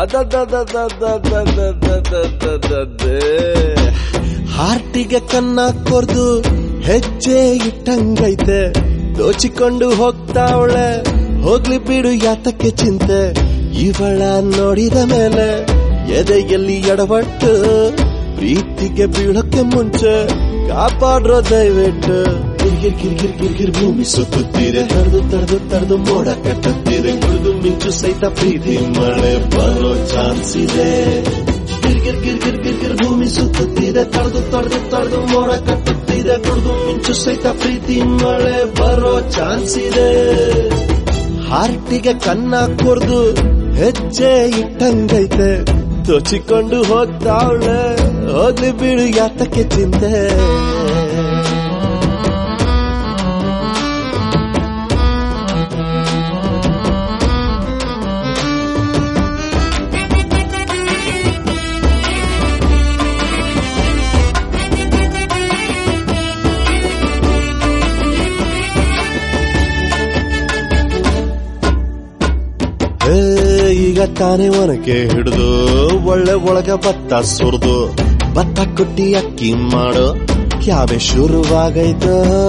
ಹಾರ್ಟಿಗೆ ಕನ್ನ ಕೊರ್ದು ಹೆಜ್ಜೆ ಇಟ್ಟಂಗೈತೆ ದೋಚಿಕೊಂಡು ಹೋಗ್ತಾವಳೆ ಹೋಗ್ಲಿ ಬಿಡು ಯಾತಕ್ಕೆ ಚಿಂತೆ ಇವಳ ನೋಡಿದ ಮೇಲೆ ಎದೆಯಲ್ಲಿ ಎಡವಟ್ಟು ಪ್ರೀತಿಗೆ ಬೀಳೋಕೆ ಮುಂಚೆ ಕಾಪಾಡ್ರೋ ದಯವಿಟ್ಟು ಕಿರ್ಗಿರ್ ಕಿರ್ಗಿರ್ ಕಿರ್ಗಿರ್ ಭೂಮಿ ಸುತ್ತುತ್ತೀರೆ ತಡೆದು ತಡೆದು ತಡೆದು ಮೋಡ ಕಟ್ಟುತ್ತೀರೆ ಕುಡಿದು ಮಿಂಚು ಸಹಿತ ಪ್ರೀತಿ ಮಳೆ ಬರೋ ಚಾನ್ಸ್ ಇದೆ ಗಿರ್ಗಿರ್ ಗಿರ್ಗಿರ್ ಗಿರ್ಗಿರ್ ಭೂಮಿ ಸುತ್ತುತ್ತಿದೆ ತಡೆದು ತಡೆದು ತಡೆದು ಮೋಡ ಕಟ್ಟುತ್ತಿದೆ ಕುಡಿದು ಮಿಂಚು ಸಹಿತ ಪ್ರೀತಿ ಮಳೆ ಬರೋ ಚಾನ್ಸ್ ಇದೆ ಹಾರ್ಟಿಗೆ ಕನ್ನ ಕೊರ್ದು ಹೆಜ್ಜೆ ಇಟ್ಟಂಗೈತೆ ದೋಚಿಕೊಂಡು ಹೋಗ್ತಾವಳೆ ಹೋಗ್ಲಿ ಬಿಡು ಯಾತಕ್ಕೆ ಚಿಂತೆ ಏ, ಈಗ ತಾನೇ ಒನಕೆ ಹಿಡಿದು ಒಳ್ಳೆ ಒಳಗ ಭತ್ತ ಸುರಿದು ಭತ್ತ ಕೊಟ್ಟಿ ಅಕ್ಕಿ ಮಾಡೋ ಕ್ಯಾಬೆ ಶುರುವಾಗೈತ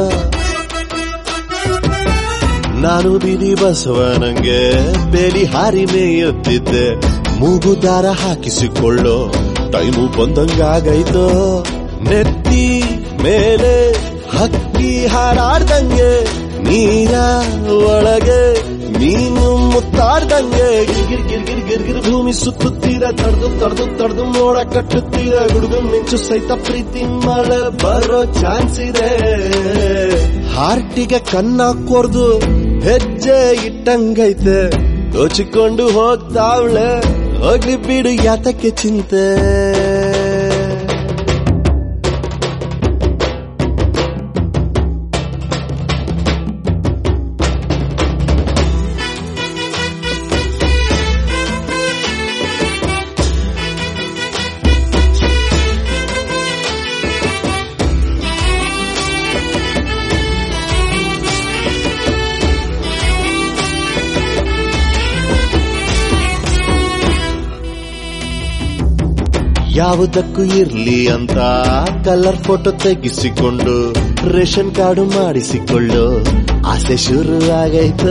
ನಾನು ಬೀದಿ ಬಸವನಂಗೆ ಬೇಲಿ ಹಾರಿ ಮೇಯುತ್ತಿದ್ದೆ ಮೂಗು ದಾರ ಹಾಕಿಸಿಕೊಳ್ಳೋ ಟೈಮು ಬಂದಂಗಾಗೈತೋ ನೆತ್ತಿ ಮೇಲೆ ಹಕ್ಕಿ ಹಾರಾಡ್ದಂಗೆ ನೀರ ಒಳಗೆ ನೀನು ಮುತ್ತಾಡ್ದಂಗೆ ಗಿರ್ಗಿರ್ ಗಿರ್ಗಿರ್ ಗಿರ್ಗಿರ್ ಭೂಮಿ ಸುತ್ತುತ್ತೀರ ತಡ್ದು ತಡ್ದು ತಡ್ದು ಮೋಡ ಕಟ್ಟುತ್ತೀರ ಗುಡುಗು ಮಿಂಚು ಸಹಿತ ಪ್ರೀತಿ ಮಳೆ ಬರೋ ಚಾನ್ಸ್ ಇದೆ ಹಾರ್ಟಿಗೆ ಕನ್ನ ಕೊರ್ದು ಹೆಜ್ಜೆ ಇಟ್ಟಂಗೈತೆ ದೋಚಿಕೊಂಡು ಹೋಗ್ತಾವಳೆ ಹೋಗ್ಲಿ ಬಿಡು ಯಾತಕ್ಕೆ ಚಿಂತೆ ಯಾವುದಕ್ಕೂ ಇರ್ಲಿ ಅಂತ ಕಲರ್ ಫೋಟೋ ತೆಗಿಸಿಕೊಂಡು ರೇಷನ್ ಕಾರ್ಡು ಮಾಡಿಸಿಕೊಳ್ಳು ಆಸೆ ಶುರು ಆಗೈತ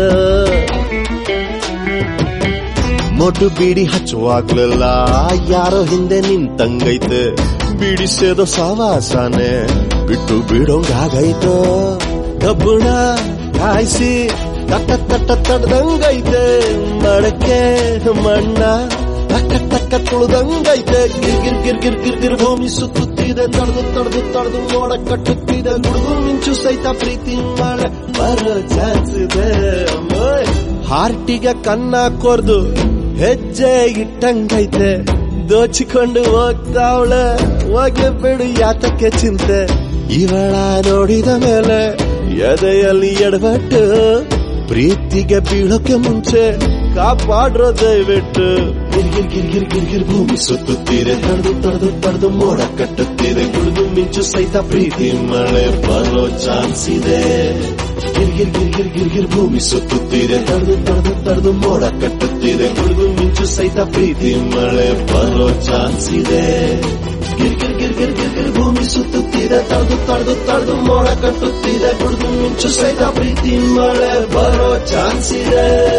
ಮೊಟು ಬೀಡಿ ಹಚ್ಚುವಾಗ್ಲೆಲ್ಲ ಯಾರೋ ಹಿಂದೆ ನಿಂತಂಗೈತೆ ಬೀಡಿ ಸೇದೋ ಸಾವಾಸನೆ ಬಿಟ್ಟು ಬಿಡೋಂಗಾಗೈತೋ ಕಬ್ಬುಣ ಕಾಯಿಸಿ ತಟ್ಟ ತಟ್ಟ ತಡ್ದಂಗೈತೆ ಮಡಕೆ ಮಣ್ಣ ತಕ್ಕ ತಕ್ಕ ತುಳಿದಂಗೈತೆ ಗಿರ್ಗಿರ್ ಗಿರ್ಗಿರ್ ಗಿರ್ಗಿರ್ ಭೂಮಿ ಸುತ್ತುತ್ತಿದೆ ತಡೆದು ತಡೆದು ತಡೆದು ಮೋಡ ಕಟ್ಟುತ್ತಿದೆ ಗುಡುಗು ಮಿಂಚು ಸಹಿತ ಪ್ರೀತಿ ಮಳೆ ಬರೋ ಚಾನ್ಸ್ ಇದೆ ಅಮ್ಮೋಯ್. ಹಾರ್ಟಿಗೆ ಕನ್ನ ಕೊರ್ದು ಹೆಜ್ಜೆ ಇಟ್ಟಂಗೈತೆ ದೋಚಿಕೊಂಡು ಹೋಗ್ತಾವಳೆ ಹೋಗಿ ಬಿಡು ಯಾತಕ್ಕೆ ಚಿಂತೆ ಇವಳ ನೋಡಿದ ಮೇಲೆ ಎದೆಯಲ್ಲಿ ಎಡವಟ್ಟು ಪ್ರೀತಿಗೆ ಬೀಳೋಕೆ ಮುಂಚೆ ಕಾಪಾಡ್ರೋ ದಯವಿಟ್ಟು ಗಿರ್ಗಿರ್ ಗಿರ್ಗಿರ್ ಗಿರ್ಗಿರ್ ಭೂಮಿ ಸುತ್ತುತ್ತೀರೆ ತಡೆದು ತಡೆದು ತಡೆದು ಮೋಡ ಕಟ್ಟುತ್ತೀರೆ ಗುಡುಗು ಮಿಂಚು ಸಹಿತ ಪ್ರೀತಿ ಮಳೆ ಬರೋ ಚಾನ್ಸ್ ಇದೆ ಗಿರ್ಗಿರ್ ಗಿರ್ಗಿರ್ ಗಿರ್ಗಿರ್ ಭೂಮಿ ಸುತ್ತುತ್ತೀರೆ ತಡೆದು ತಡೆದು ತಡೆದು ಮೋಡ ಕಟ್ಟುತ್ತೀರೆ ಗುಡುಗು ಮಿಂಚು ಸಹಿತ ಪ್ರೀತಿ ಮಳೆ ಬರೋ ಚಾನ್ಸ್ ಇದೆ ಗಿರ್ಗಿರ್ ಗಿರ್ಗಿರ್ ಗಿರ್ಗಿರ್ ಭೂಮಿ ಸುತ್ತುತ್ತೀರೆ ತಡೆದು ತಡೆದು ತಡೆದು ಮೋಡ ಕಟ್ಟುತ್ತೀರೆ ಗುಡುಗು ಮಿಂಚು ಸಹಿತ ಪ್ರೀತಿ ಮಳೆ ಬರೋ ಚಾನ್ಸ್ ಇದೆ